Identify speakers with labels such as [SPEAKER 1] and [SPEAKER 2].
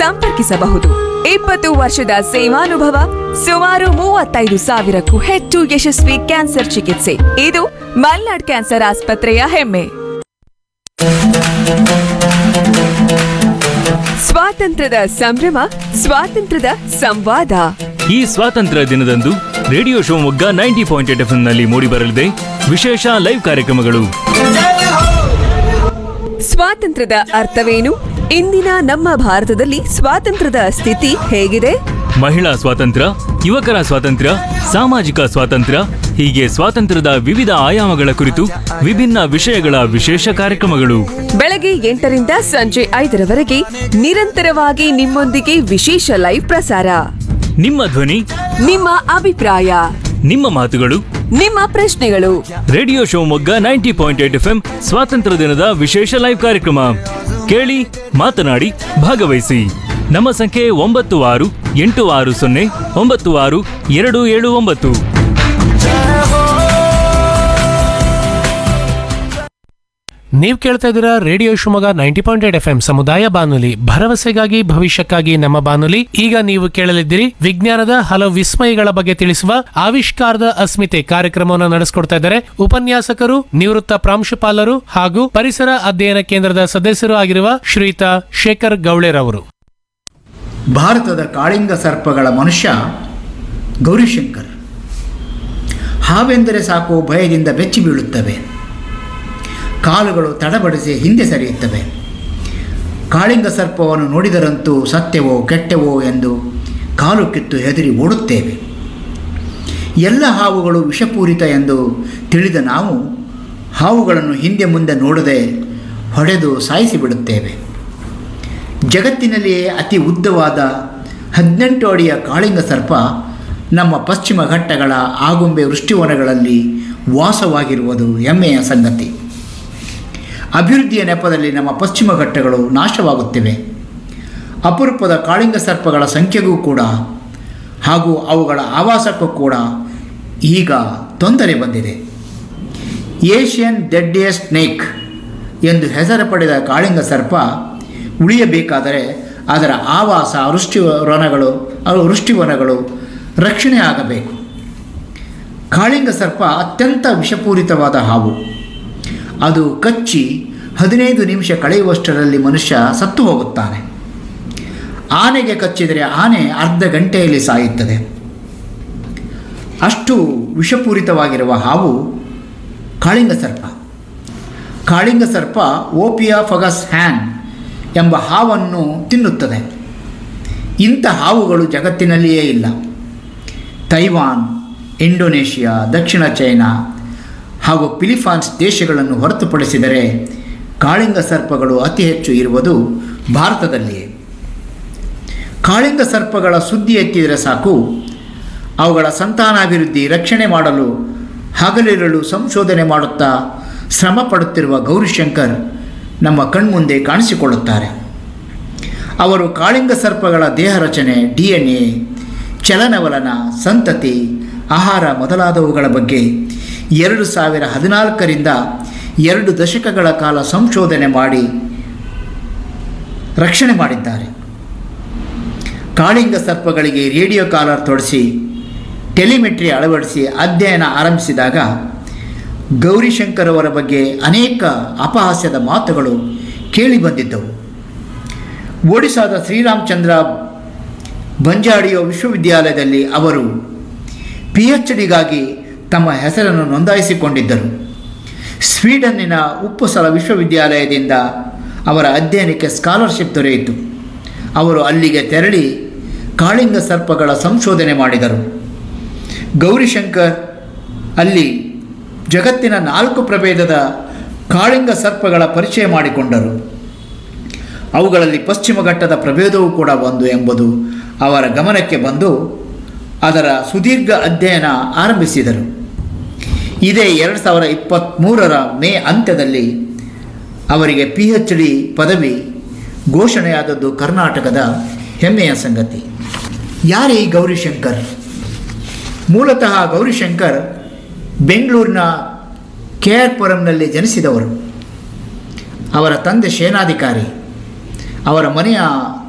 [SPEAKER 1] ಸಂಪರ್ಕಿಸಬಹುದು ಇಪ್ಪತ್ತು ವರ್ಷದ ಸೇವಾನುಭವ ಸುಮಾರು ಮೂವತ್ತೈದು ಸಾವಿರಕ್ಕೂ ಹೆಚ್ಚು ಯಶಸ್ವಿ ಕ್ಯಾನ್ಸರ್ ಚಿಕಿತ್ಸೆ ಇದು ಮಲ್ನಾಡ್ ಕ್ಯಾನ್ಸರ್ ಆಸ್ಪತ್ರೆಯ ಹೆಮ್ಮೆ ಸ್ವಾತಂತ್ರ್ಯದ ಸಂಭ್ರಮ ಸ್ವಾತಂತ್ರ್ಯದ ಸಂವಾದ
[SPEAKER 2] ಈ ಸ್ವಾತಂತ್ರ್ಯ ದಿನದಂದು radio Shivamogga ninety point eight F ನಲ್ಲಿ ಮೂಡಿಬರಲಿದೆ ವಿಶೇಷ ಲೈವ್ ಕಾರ್ಯಕ್ರಮಗಳು
[SPEAKER 1] ಸ್ವಾತಂತ್ರ್ಯದ ಅರ್ಥವೇನು ಇಂದಿನ ನಮ್ಮ ಭಾರತದಲ್ಲಿ ಸ್ವಾತಂತ್ರ್ಯದ ಸ್ಥಿತಿ ಹೇಗಿದೆ
[SPEAKER 2] ಮಹಿಳಾ ಸ್ವಾತಂತ್ರ್ಯ ಯುವಕರ ಸ್ವಾತಂತ್ರ್ಯ ಸಾಮಾಜಿಕ ಸ್ವಾತಂತ್ರ್ಯ ಹೀಗೆ ಸ್ವಾತಂತ್ರ್ಯದ ವಿವಿಧ ಆಯಾಮಗಳ ಕುರಿತು ವಿಭಿನ್ನ ವಿಷಯಗಳ ವಿಶೇಷ ಕಾರ್ಯಕ್ರಮಗಳು
[SPEAKER 1] ಬೆಳಗ್ಗೆ ಎಂಟರಿಂದ ಸಂಜೆ ಐದರವರೆಗೆ ನಿರಂತರವಾಗಿ ನಿಮ್ಮೊಂದಿಗೆ ವಿಶೇಷ ಲೈವ್ ಪ್ರಸಾರ
[SPEAKER 2] ನಿಮ್ಮ ಧ್ವನಿ
[SPEAKER 1] ನಿಮ್ಮ ಅಭಿಪ್ರಾಯ
[SPEAKER 2] ನಿಮ್ಮ ಮಾತುಗಳು
[SPEAKER 1] ನಿಮ್ಮ ಪ್ರಶ್ನೆಗಳು
[SPEAKER 2] radio Shivamogga ninety point eight F ಸ್ವಾತಂತ್ರ್ಯ ದಿನದ ವಿಶೇಷ ಲೈವ್ ಕಾರ್ಯಕ್ರಮ ಕೇಳಿ ಮಾತನಾಡಿ ಭಾಗವಹಿಸಿ ನಮ್ಮ ಸಂಖ್ಯೆ ಒಂಬತ್ತು ಆರು ಎಂಟು ಆರು ಸೊನ್ನೆ ಒಂಬತ್ತು ಆರು ಎರಡು ಏಳು ಒಂಬತ್ತು
[SPEAKER 3] ನೀವು ಕೇಳ್ತಾ ಇದ್ದೀರಾ radio Shivamogga ninety point eight F M ಸಮುದಾಯ ಬಾನುಲಿ ಭರವಸೆಗಾಗಿ ಭವಿಷ್ಯಕ್ಕಾಗಿ ನಮ್ಮ ಬಾನುಲಿ ಈಗ ನೀವು ಕೇಳಲಿದ್ದೀರಿ ವಿಜ್ಞಾನದ ಹಲವು ವಿಸ್ಮಯಗಳ ಬಗ್ಗೆ ತಿಳಿಸುವ ಆವಿಷ್ಕಾರದ ಅಸ್ಮಿತೆ ಕಾರ್ಯಕ್ರಮವನ್ನು ನಡೆಸಿಕೊಡ್ತಾ ಇದ್ದಾರೆ ಉಪನ್ಯಾಸಕರು ನಿವೃತ್ತ ಪ್ರಾಂಶುಪಾಲರು ಹಾಗೂ ಪರಿಸರ ಅಧ್ಯಯನ ಕೇಂದ್ರದ ಸದಸ್ಯರು ಆಗಿರುವ ಶ್ರೀಯುತ ಶೇಖರ್ ಗೌಳೆರವರು
[SPEAKER 4] ಭಾರತದ ಕಾಳಿಂಗ ಸರ್ಪಗಳ ಮನುಷ್ಯ ಗೌರಿಶಂಕರ್ ಹಾವೆಂದರೆ ಸಾಕು ಭಯದಿಂದ ಬೆಚ್ಚಿ ಬೀಳುತ್ತವೆ ಕಾಲುಗಳು ತಡಬಡಿಸಿ ಹಿಂದೆ ಸರಿಯುತ್ತವೆ ಕಾಳಿಂಗ ಸರ್ಪವನ್ನು ನೋಡಿದರಂತೂ ಸತ್ಯವೋ ಕೆಟ್ಟವೋ ಎಂದು ಕಾಲು ಕಿತ್ತು ಹೆದರಿ ಓಡುತ್ತೇವೆ ಎಲ್ಲ ಹಾವುಗಳು ವಿಷಪೂರಿತ ಎಂದು ತಿಳಿದ ನಾವು ಹಾವುಗಳನ್ನು ಹಿಂದೆ ಮುಂದೆ ನೋಡದೆ ಹೊಡೆದು ಸಾಯಿಸಿಬಿಡುತ್ತೇವೆ ಜಗತ್ತಿನಲ್ಲಿಯೇ ಅತಿ ಉದ್ದವಾದ ಹದಿನೆಂಟು ಅಡಿಯ ಕಾಳಿಂಗ ಸರ್ಪ ನಮ್ಮ ಪಶ್ಚಿಮ ಘಟ್ಟಗಳ ಆಗುಂಬೆ ವೃಷ್ಟಿವನಗಳಲ್ಲಿ ವಾಸವಾಗಿರುವುದು ಹೆಮ್ಮೆಯ ಸಂಗತಿ ಅಭಿವೃದ್ಧಿಯ ನೆಪದಲ್ಲಿ ನಮ್ಮ ಪಶ್ಚಿಮ ಘಟ್ಟಗಳು ನಾಶವಾಗುತ್ತಿವೆ ಅಪರೂಪದ ಕಾಳಿಂಗ ಸರ್ಪಗಳ ಸಂಖ್ಯೆಗೂ ಕೂಡ ಹಾಗೂ ಅವುಗಳ ಆವಾಸಕ್ಕೂ ಕೂಡ ಈಗ ತೊಂದರೆ ಬಂದಿದೆ ಏಷ್ಯನ್ ಡೆಡ್ಡಿಯಸ್ ಸ್ನೇಕ್ ಎಂದು ಹೆಸರು ಪಡೆದ ಕಾಳಿಂಗ ಸರ್ಪ ಉಳಿಯಬೇಕಾದರೆ ಅದರ ಆವಾಸ ವೃಷ್ಟಿವನಗಳು ವೃಷ್ಟಿವನಗಳು ರಕ್ಷಣೆ ಆಗಬೇಕು ಕಾಳಿಂಗ ಸರ್ಪ ಅತ್ಯಂತ ವಿಷಪೂರಿತವಾದ ಹಾವು ಅದು ಕಚ್ಚಿ ಹದಿನೈದು ನಿಮಿಷ ಕಳೆಯುವಷ್ಟರಲ್ಲಿ ಮನುಷ್ಯ ಸತ್ತು ಹೋಗುತ್ತಾನೆ ಆನೆಗೆ ಕಚ್ಚಿದರೆ ಆನೆ ಅರ್ಧ ಗಂಟೆಯಲ್ಲಿ ಸಾಯುತ್ತದೆ ಅಷ್ಟು ವಿಷಪೂರಿತವಾಗಿರುವ ಹಾವು ಕಾಳಿಂಗ ಸರ್ಪ ಕಾಳಿಂಗ ಸರ್ಪ ಓಪಿಯಾ ಫಗಸ್ ಹ್ಯಾನ್ ಎಂಬ ಹಾವನ್ನು ತಿನ್ನುತ್ತದೆ ಇಂಥ ಹಾವುಗಳು ಜಗತ್ತಿನಲ್ಲಿಯೇ ಇಲ್ಲ ತೈವಾನ್ ಇಂಡೋನೇಷಿಯಾ ದಕ್ಷಿಣ ಚೈನಾ ಹಾಗೂ ಫಿಲಿಪೈನ್ಸ್ ದೇಶಗಳನ್ನು ಹೊರತುಪಡಿಸಿದರೆ ಕಾಳಿಂಗ ಸರ್ಪಗಳು ಅತಿ ಹೆಚ್ಚು ಇರುವುದು ಭಾರತದಲ್ಲಿಯೇ ಕಾಳಿಂಗ ಸರ್ಪಗಳ ಸುದ್ದಿ ಎತ್ತಿದರೆ ಸಾಕು ಅವುಗಳ ಸಂತಾನಾಭಿವೃದ್ಧಿ ರಕ್ಷಣೆ ಮಾಡಲು ಹಗಲಿರಲು ಸಂಶೋಧನೆ ಮಾಡುತ್ತಾ ಶ್ರಮ ಪಡುತ್ತಿರುವ ಗೌರಿಶಂಕರ್ ನಮ್ಮ ಕಣ್ಮುಂದೆ ಕಾಣಿಸಿಕೊಳ್ಳುತ್ತಾರೆ ಅವರು ಕಾಳಿಂಗ ಸರ್ಪಗಳ ದೇಹ ರಚನೆ ಡಿ ಎನ್ ಎ ಚಲನವಲನ ಸಂತತಿ ಆಹಾರ ಮೊದಲಾದವುಗಳ ಬಗ್ಗೆ ಎರಡು ಸಾವಿರ ಹದಿನಾಲ್ಕರಿಂದ ಎರಡು ದಶಕಗಳ ಕಾಲ ಸಂಶೋಧನೆ ಮಾಡಿ ರಕ್ಷಣೆ ಮಾಡಿದ್ದಾರೆ ಕಾಳಿಂಗ ಸರ್ಪಗಳಿಗೆ ರೇಡಿಯೋ ಕಾಲರ್ ತೊಡಿಸಿ ಟೆಲಿಮೆಟ್ರಿ ಅಳವಡಿಸಿ ಅಧ್ಯಯನ ಆರಂಭಿಸಿದಾಗ ಗೌರಿಶಂಕರ್ ಅವರ ಬಗ್ಗೆ ಅನೇಕ ಅಪಹಾಸ್ಯದ ಮಾತುಗಳು ಕೇಳಿಬಂದಿದ್ದವು ಒಡಿಶಾದ ಶ್ರೀರಾಮಚಂದ್ರ ಬಂಜಾಡಿಯೋ ವಿಶ್ವವಿದ್ಯಾಲಯದಲ್ಲಿ ಅವರು ಪಿ ಎಚ್ ಡಿಗಾಗಿ ತಮ್ಮ ಹೆಸರನ್ನು ನೋಂದಾಯಿಸಿಕೊಂಡಿದ್ದರು ಸ್ವೀಡನ್ನಿನ ಉಪ್ಪುಸಲ ವಿಶ್ವವಿದ್ಯಾಲಯದಿಂದ ಅವರ ಅಧ್ಯಯನಕ್ಕೆ ಸ್ಕಾಲರ್ಶಿಪ್ ದೊರೆಯಿತು ಅವರು ಅಲ್ಲಿಗೆ ತೆರಳಿ ಕಾಳಿಂಗ ಸರ್ಪಗಳ ಸಂಶೋಧನೆ ಮಾಡಿದರು ಗೌರಿಶಂಕರ್ ಅಲ್ಲಿ ಜಗತ್ತಿನ ನಾಲ್ಕು ಪ್ರಭೇದದ ಕಾಳಿಂಗ ಸರ್ಪಗಳ ಪರಿಚಯ ಮಾಡಿಕೊಂಡರು ಅವುಗಳಲ್ಲಿ ಪಶ್ಚಿಮ ಘಟ್ಟದ ಪ್ರಭೇದವೂ ಕೂಡ ಒಂದು ಎಂಬುದು ಅವರ ಗಮನಕ್ಕೆ ಬಂದು ಅದರ ಸುದೀರ್ಘ ಅಧ್ಯಯನ ಆರಂಭಿಸಿದರು ಇದೇ ಎರಡು ಸಾವಿರ ಇಪ್ಪತ್ತ್ಮೂರರ ಮೇ ಅಂತ್ಯದಲ್ಲಿ ಅವರಿಗೆ ಪಿ ಎಚ್ ಡಿ ಪದವಿ ಘೋಷಣೆಯಾದದ್ದು ಕರ್ನಾಟಕದ ಹೆಮ್ಮೆಯ ಸಂಗತಿ ಯಾರೇ ಈ ಗೌರಿಶಂಕರ್ ಮೂಲತಃ ಗೌರಿಶಂಕರ್ ಬೆಂಗಳೂರಿನ ಕೆ ಆರ್ ಪುರಂನಲ್ಲಿ ಜನಿಸಿದವರು ಅವರ ತಂದೆ ಸೇನಾಧಿಕಾರಿ ಅವರ ಮನೆಯ